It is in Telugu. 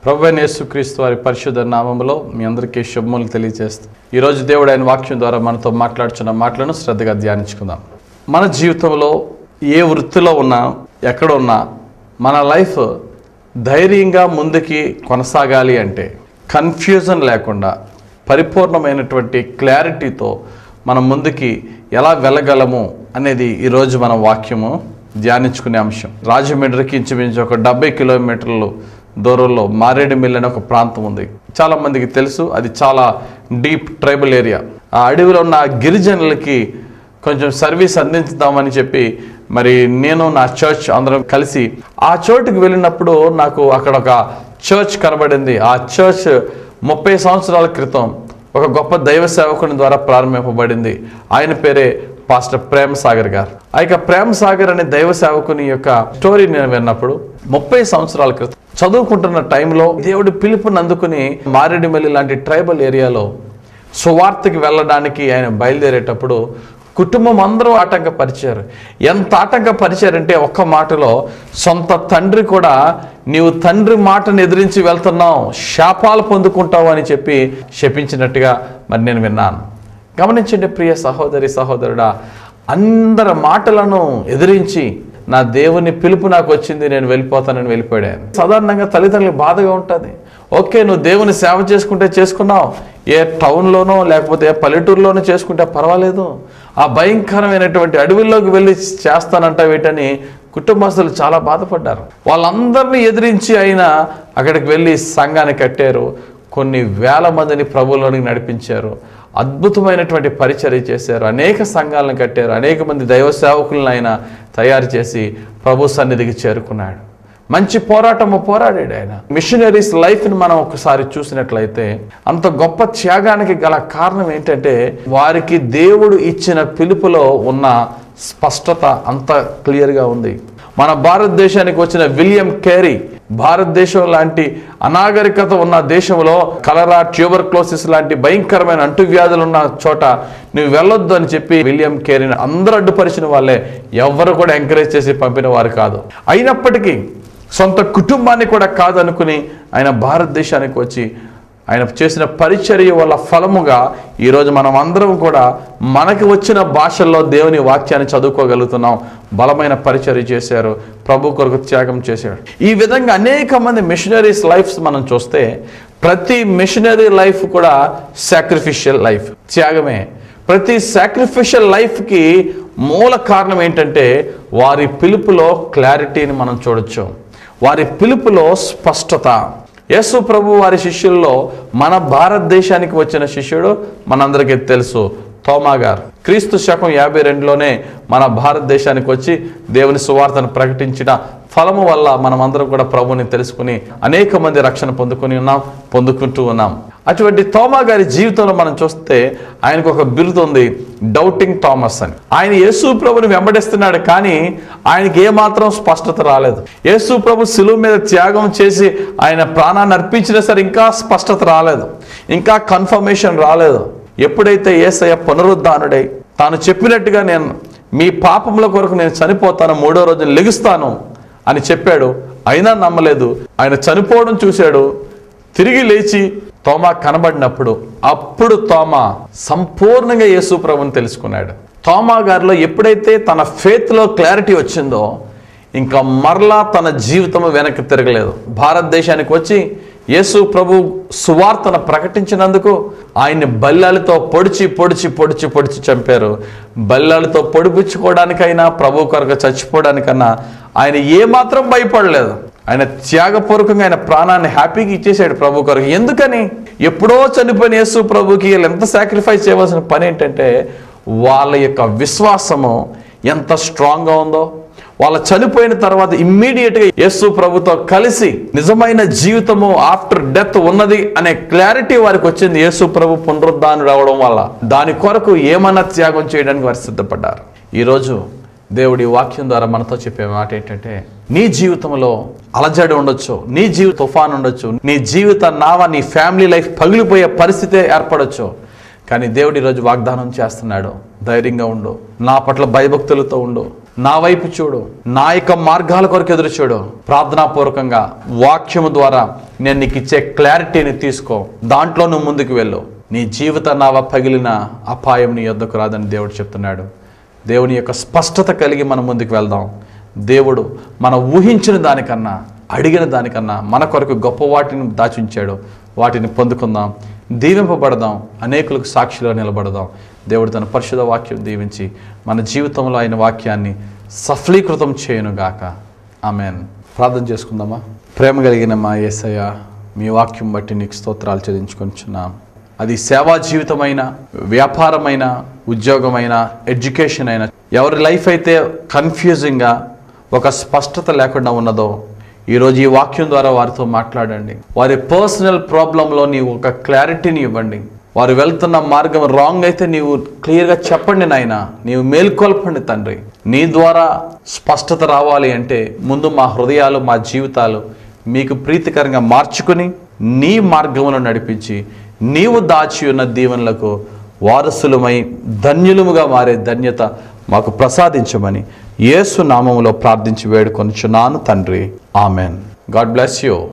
ప్రభు యేసుక్రీస్తు వారి పరిశుద్ధ నామములో మీ అందరికీ శుభములు తెలియజేస్తూ ఈరోజు దేవుడు ఆయన వాక్యం ద్వారా మనతో మాట్లాడుచున్న మాటలను శ్రద్ధగా ధ్యానించుకుందాం మన జీవితంలో ఏ వృత్తిలో ఉన్నా ఎక్కడ ఉన్నా మన లైఫ్ ధైర్యంగా ముందుకి కొనసాగాలి అంటే కన్ఫ్యూజన్ లేకుండా పరిపూర్ణమైనటువంటి క్లారిటీతో మనం ముందుకి ఎలా వెళ్ళగలము అనేది ఈరోజు మన వాక్యము ధ్యానించుకునే అంశం రాజమండ్రికి ఇంచుమించు ఒక డెబ్బై కిలోమీటర్లు దూరంలో మారేడుమిల్లి అనే ఒక ప్రాంతం ఉంది చాలా మందికి తెలుసు అది చాలా డీప్ ట్రైబల్ ఏరియా ఆ అడవిలో ఉన్న ఆ గిరిజనులకి కొంచెం సర్వీస్ అందించుదామని చెప్పి మరి నేను నా చర్చ్ అందరం కలిసి ఆ చోటుకి వెళ్ళినప్పుడు నాకు అక్కడ ఒక చర్చ్ కనబడింది ఆ చర్చ్ ముప్పై సంవత్సరాల క్రితం ఒక గొప్ప దైవ సేవకుని ద్వారా ప్రారంభింపబడింది ఆయన పేరే పాస్టర్ ప్రేమ్ సాగర్ గారు ఆ యొక్క ప్రేమ్ సాగర్ అనే దైవ సేవకుని యొక్క స్టోరీ నేను విన్నప్పుడు ముప్పై సంవత్సరాల క్రితం చదువుకుంటున్న టైంలో దేవుడి పిలుపుని అందుకుని మారేడుమిల్లి లాంటి ట్రైబల్ ఏరియాలో సువార్తకి వెళ్ళడానికి ఆయన బయలుదేరేటప్పుడు కుటుంబం అందరూ ఆటంకపరిచారు ఎంత ఆటంకపరిచారంటే ఒక్క మాటలో సొంత తండ్రి కూడా నీవు తండ్రి మాటను ఎదిరించి వెళ్తున్నావు శాపాలు పొందుకుంటావు అని చెప్పి శపించినట్టుగా మరి నేను విన్నాను గమనించండి ప్రియ సహోదరి సహోదరుడా అందరి మాటలను ఎదిరించి నా దేవుని పిలుపు నాకు వచ్చింది నేను వెళ్ళిపోతానని వెళ్ళిపోయాను సాధారణంగా తల్లిదండ్రులకు బాధగా ఉంటుంది ఓకే నువ్వు దేవుని సేవ చేసుకుంటే చేసుకున్నావు ఏ టౌన్లోనో లేకపోతే ఏ పల్లెటూరులోనో చేసుకుంటే పర్వాలేదు ఆ భయంకరమైనటువంటి అడవుల్లోకి వెళ్ళి చేస్తానంట వీటని కుటుంబస్తులు చాలా బాధపడ్డారు వాళ్ళందరినీ ఎదిరించి ఆయన అక్కడికి వెళ్ళి సంఘాన్ని కట్టారు కొన్ని వేల మందిని ప్రభువులోనికి నడిపించారు అద్భుతమైనటువంటి పరిచర్య చేశారు అనేక సంఘాలను కట్టారు అనేక మంది దైవ సేవకులను ఆయన తయారు చేసి ప్రభు సన్నిధికి చేరుకున్నాడు మంచి పోరాటము పోరాడాడు ఆయన మిషనరీస్ లైఫ్ని మనం ఒకసారి చూసినట్లయితే అంత గొప్ప త్యాగానికి గల కారణం ఏంటంటే వారికి దేవుడు ఇచ్చిన పిలుపులో ఉన్న స్పష్టత అంత క్లియర్గా ఉంది మన భారతదేశానికి వచ్చిన విలియం కేరీ భారతదేశం లాంటి అనాగరికత ఉన్న దేశంలో కలరా ట్యూబర్ క్లోసిస్ లాంటి భయంకరమైన అంటువ్యాధులు ఉన్న చోట నువ్వు వెళ్ళొద్దు అని చెప్పి విలియం కేరీని అందరూ అడ్డుపరిచిన వాళ్ళే ఎవరు కూడా ఎంకరేజ్ చేసి పంపిన వారు కాదు అయినప్పటికీ సొంత కుటుంబాన్ని కూడా కాదనుకుని ఆయన భారతదేశానికి వచ్చి ఆయన చేసిన పరిచర్య వల్ల ఫలముగా ఈరోజు మనం అందరం కూడా మనకి వచ్చిన భాషల్లో దేవుని వాక్యాన్ని చదువుకోగలుగుతున్నాం బలమైన పరిచర్య చేశారు ప్రభు కొరకు త్యాగం చేశాడు ఈ విధంగా అనేక మంది మిషనరీస్ లైఫ్స్ మనం చూస్తే ప్రతి మిషనరీ లైఫ్ కూడా సాక్రిఫిషియల్ లైఫ్ త్యాగమే ప్రతి సాక్రిఫిషియల్ లైఫ్కి మూల కారణం ఏంటంటే వారి పిలుపులో క్లారిటీని మనం చూడొచ్చు వారి పిలుపులో స్పష్టత యేసు ప్రభు వారి శిష్యుల్లో మన భారతదేశానికి వచ్చిన శిష్యుడు మనందరికీ తెలుసు తోమా గారు క్రీస్తు శకం యాభై రెండులోనే మన భారతదేశానికి వచ్చి దేవుని సువార్తను ప్రకటించిన ఫలము వల్ల మనమందరం కూడా ప్రభుని తెలుసుకుని అనేక మంది రక్షణ పొందుకుని ఉన్నాం పొందుకుంటూ ఉన్నాం అటువంటి తోమా గారి జీవితంలో మనం చూస్తే ఆయనకు ఒక బిరుదు ఉంది డౌటింగ్ థామస్ అని ఆయన యేసు ప్రభుని వెంబడిస్తున్నాడు కానీ ఆయనకి ఏమాత్రం స్పష్టత రాలేదు యేసు ప్రభు శిలువ మీద త్యాగం చేసి ఆయన ప్రాణాన్ని అర్పించినా సరే ఇంకా స్పష్టత రాలేదు ఇంకా కన్ఫర్మేషన్ రాలేదు ఎప్పుడైతే ఏసయ్య పునరుద్ధానుడై తాను చెప్పినట్టుగా నేను మీ పాపముల కొరకు నేను చనిపోతాను మూడో రోజు లెగుస్తాను అని చెప్పాడు అయినా నమ్మలేదు ఆయన చనిపోవడం చూశాడు తిరిగి లేచి తోమా కనబడినప్పుడు అప్పుడు తోమా సంపూర్ణంగా యేసు ప్రభుని తెలుసుకున్నాడు తోమా గారిలో ఎప్పుడైతే తన ఫేత్లో క్లారిటీ వచ్చిందో ఇంకా మరలా తన జీవితం వెనక్కి తిరగలేదు భారతదేశానికి వచ్చి యేసు ప్రభు సువార్తను ప్రకటించినందుకు ఆయన్ని బల్లాలతో పొడిచి పొడిచి పొడిచి పొడిచి చంపారు బల్లాలతో పొడిపించుకోవడానికైనా ప్రభు కొరకు చచ్చిపోవడానికన్నా ఆయన ఏమాత్రం భయపడలేదు ఆయన త్యాగపూర్వకంగా ఆయన ప్రాణాన్ని హ్యాపీగా ఇచ్చేసాడు ప్రభు కొరకు ఎందుకని ఎప్పుడో చనిపోయిన యేసు ప్రభుకి వీళ్ళు ఎంత సాక్రిఫైస్ చేయవలసిన పని ఏంటంటే వాళ్ళ యొక్క విశ్వాసము ఎంత స్ట్రాంగ్గా ఉందో వాళ్ళ చనిపోయిన తర్వాత ఇమ్మీడియట్గా యేసు ప్రభుతో కలిసి నిజమైన జీవితము ఆఫ్టర్ డెత్ ఉన్నది అనే క్లారిటీ వారికి వచ్చింది యేసు ప్రభు పునరుద్ధానుడు అవడం వల్ల దాని కొరకు ఏమన్నా త్యాగం చేయడానికి వారు సిద్ధపడ్డారు ఈరోజు దేవుడి వాక్యం ద్వారా మనతో చెప్పే మాట ఏంటంటే నీ జీవితంలో అలజడి ఉండొచ్చు నీ జీవిత తుఫాన్ ఉండొచ్చు నీ జీవిత నావ నీ ఫ్యామిలీ లైఫ్ పగిలిపోయే పరిస్థితే ఏర్పడొచ్చు కానీ దేవుడు ఈరోజు వాగ్దానం చేస్తున్నాడు ధైర్యంగా ఉండు నా పట్ల భయభక్తులతో ఉండు నా వైపు చూడు నా యొక్క మార్గాల కొరకు ఎదురు చూడు ప్రార్థనాపూర్వకంగా వాక్యము ద్వారా నేను నీకు ఇచ్చే క్లారిటీని తీసుకో దాంట్లో నువ్వు ముందుకు వెళ్ళు నీ జీవిత నావ పగిలిన అపాయం నీ యొద్దకు రాదని దేవుడు చెప్తున్నాడు దేవుని యొక్క స్పష్టత కలిగి మనం ముందుకు వెళ్దాం దేవుడు మనం ఊహించిన దానికన్నా అడిగిన దానికన్నా మన కొరకు గొప్ప వాటిని దాచుంచాడు వాటిని పొందుకుందాం దీవింపబడదాం అనేకులకు సాక్షిలో నిలబడదాం దేవుడు తన పరిశుధ వాక్యం దీవించి మన జీవితంలో ఆయన వాక్యాన్ని సఫలీకృతం చేయనుగాక ఆమెన్ ప్రార్థన చేసుకుందామా ప్రేమ కలిగిన మా యేసయ్య మీ వాక్యం బట్టి నీకు స్తోత్రాలు చెల్లించుకొంచున్నాం అది సేవా జీవితమైన వ్యాపారమైన ఉద్యోగమైన ఎడ్యుకేషన్ అయినా ఎవరి లైఫ్ అయితే కన్ఫ్యూజింగ్గా ఒక స్పష్టత లేకుండా ఉన్నదో ఈరోజు ఈ వాక్యం ద్వారా వారితో మాట్లాడండి వారి పర్సనల్ ప్రాబ్లంలో నీవు ఒక క్లారిటీని ఇవ్వండి వారు వెళ్తున్న మార్గం రాంగ్ అయితే నీవు క్లియర్గా చెప్పండి నాయన నీవు మేల్కొల్పండి తండ్రి నీ ద్వారా స్పష్టత రావాలి అంటే ముందు మా హృదయాలు మా జీవితాలు మీకు ప్రీతికరంగా మార్చుకుని నీ మార్గమును నడిపించి నీవు దాచి ఉన్న దీవెనలకు వారసులమై ధన్యులముగా మారే ధన్యత మాకు ప్రసాదించమని యేసు నామములో ప్రార్థించి వేడుకొనుచున్నాను తండ్రి ఆమెన్ గాడ్ బ్లెస్ యూ